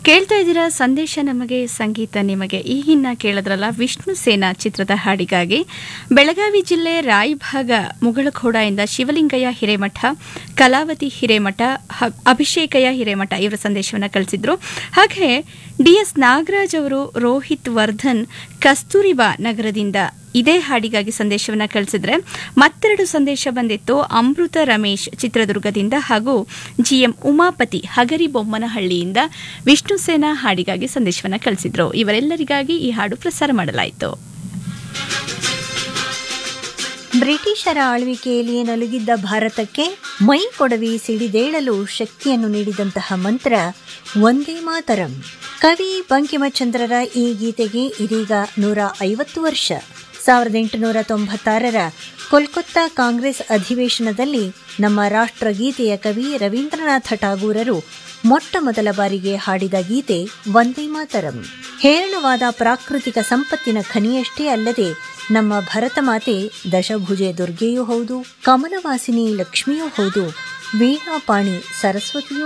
ಕೇಳ್ತಾ ಇದ್ದೀರಾ ಸಂದೇಶ ನಮಗೆ ಸಂಗೀತ ನಿಮಗೆ ಈಗಿನ ಕೇಳಿದ್ರಲ್ಲ ವಿಷ್ಣು ಸೇನಾ ಚಿತ್ರದ ಹಾಡಿಗಾಗಿ ಬೆಳಗಾವಿ ಜಿಲ್ಲೆ ರಾಯಭಾಗ ಮುಗಳಖೋಡದಿಂದ ಶಿವಲಿಂಗಯ್ಯ ಹಿರೇಮಠ ಕಲಾವತಿ ಹಿರೇಮಠ ಹ- ಅಭಿಷೇಕಯ್ಯ ಹಿರೇಮಠ ಇವರ ಸಂದೇಶವನ್ನು ಕಳಿಸಿದ್ರು ಹಾಗೆ ಡಿಎಸ್ ನಾಗರಾಜ್ ಅವರು ರೋಹಿತ್ ವರ್ಧನ್ ಕಸ್ತೂರಿಬಾ ನಗರದಿಂದ ಇದೇ ಹಾಡಿಗಾಗಿ ಸಂದೇಶವನ್ನು ಕಳಿಸಿದ್ರೆ ಮತ್ತೆರಡು ಸಂದೇಶ ಬಂದಿತ್ತು ಅಮೃತ ರಮೇಶ್ ಚಿತ್ರದುರ್ಗದಿಂದ ಹಾಗೂ ಜಿಎಂ ಉಮಾಪತಿ ಹಗರಿಬೊಮ್ಮನಹಳ್ಳಿಯಿಂದ ವಿಷ್ಣು ಸೇನಾ ಹಾಡಿಗಾಗಿ ಸಂದೇಶವನ್ನು ಕಳಿಸಿದ್ರು ಇವರೆಲ್ಲರಿಗಾಗಿ ಈ ಹಾಡು ಪ್ರಸಾರ ಮಾಡಲಾಯಿತು ಬ್ರಿಟಿಷರ ಆಳ್ವಿಕೆಯಲ್ಲಿ ನಲುಗಿದ್ದ ಭಾರತಕ್ಕೆ ಮೈ ಕೊಡವಿ ಸಿಡಿದೇಳಲು ಶಕ್ತಿಯನ್ನು ನೀಡಿದಂತಹ ಮಂತ್ರ ಒಂದೇ ಮಾತರಂ ಕವಿ ಬಂಕಿಮಚಂದ್ರರ ಈ ಗೀತೆಗೆ ಇದೀಗ ನೂರ ಐವತ್ತು ವರ್ಷ ಸಾವಿರದ ಎಂಟುನೂರ ತೊಂಬತ್ತಾರರ ಕೋಲ್ಕತ್ತಾ ಕಾಂಗ್ರೆಸ್ ಅಧಿವೇಶನದಲ್ಲಿ ನಮ್ಮ ರಾಷ್ಟ್ರಗೀತೆಯ ಕವಿ ರವೀಂದ್ರನಾಥ ಠಾಗೂರರು ಮೊಟ್ಟ ಮೊದಲ ಬಾರಿಗೆ ಹಾಡಿದ ಗೀತೆ ವಂದೇ ಮಾತರಂ ಹೇರಳವಾದ ಪ್ರಾಕೃತಿಕ ಸಂಪತ್ತಿನ ಖನಿಯಷ್ಟೇ ಅಲ್ಲದೆ ನಮ್ಮ ಭರತ ಮಾತೆ ದಶಭುಜೆ ದುರ್ಗೆಯೂ ಹೌದು ಕಮಲವಾಸಿನಿ ಲಕ್ಷ್ಮಿಯೂ ಹೌದು ವೀಣಾಪಾಣಿ ಸರಸ್ವತಿಯೂ